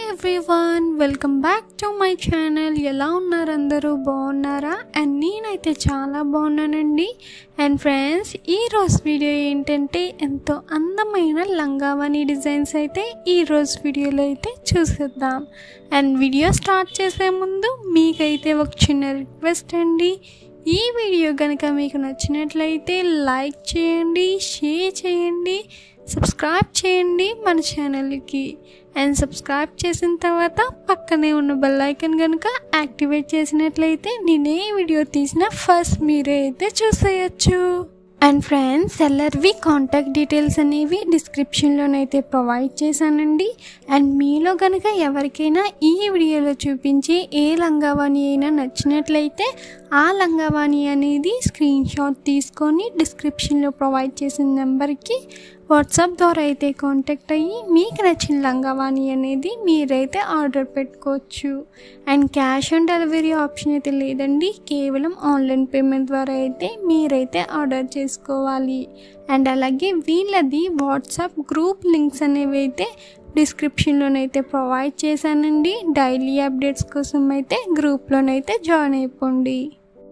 everyone welcome back to my channel ఎలా ఉన్నారు అందరూ బాగున్నారా అండ్ నేనైతే చాలా బాగున్నానండి అండ్ ఫ్రెండ్స్ ఈరోజు వీడియో ఏంటంటే ఎంతో అందమైన లంగావని డిజైన్స్ అయితే ఈరోజు వీడియోలో అయితే చూసేద్దాం అండ్ వీడియో స్టార్ట్ చేసే ముందు మీకైతే ఒక చిన్న రిక్వెస్ట్ అండి ఈ వీడియో కనుక మీకు నచ్చినట్లయితే లైక్ చేయండి షేర్ చేయండి సబ్స్క్రైబ్ చేయండి మన ఛానల్కి అండ్ సబ్స్క్రైబ్ చేసిన తర్వాత పక్కనే ఉన్న బెల్ ఐకన్ కనుక యాక్టివేట్ చేసినట్లయితే నేనే వీడియో తీసిన ఫస్ట్ మీరే అయితే చూసేయచ్చు అండ్ ఫ్రెండ్స్ సెల్లర్వి కాంటాక్ట్ డీటెయిల్స్ అనేవి డిస్క్రిప్షన్లోనైతే ప్రొవైడ్ చేశానండి అండ్ మీలో కనుక ఎవరికైనా ఈ వీడియోలో చూపించి ఏ లంగావాణి అయినా నచ్చినట్లయితే ఆ లంగావాణి అనేది స్క్రీన్ షాట్ తీసుకొని డిస్క్రిప్షన్లో ప్రొవైడ్ చేసిన నెంబర్కి వాట్సాప్ ద్వారా అయితే కాంటాక్ట్ అయ్యి మీకు నచ్చిన లంగావాణి అనేది మీరైతే ఆర్డర్ పెట్టుకోవచ్చు and cash on delivery option అయితే లేదండి కేవలం ఆన్లైన్ పేమెంట్ ద్వారా అయితే మీరైతే ఆర్డర్ చేసుకోవాలి అండ్ అలాగే వీళ్ళది వాట్సాప్ గ్రూప్ లింక్స్ అనేవి అయితే డిస్క్రిప్షన్లోనైతే ప్రొవైడ్ చేశానండి డైలీ అప్డేట్స్ కోసం అయితే గ్రూప్లోనైతే జాయిన్ అయిపోండి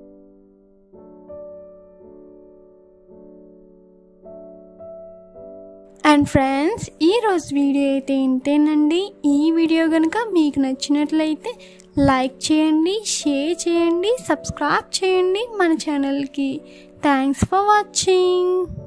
అండ్ ఫ్రెండ్స్ ఈరోజు వీడియో అయితే ఇంతేనండి ఈ వీడియో కనుక మీకు నచ్చినట్లయితే లైక్ చేయండి షేర్ చేయండి సబ్స్క్రైబ్ చేయండి మన ఛానల్కి థ్యాంక్స్ ఫర్ వాచింగ్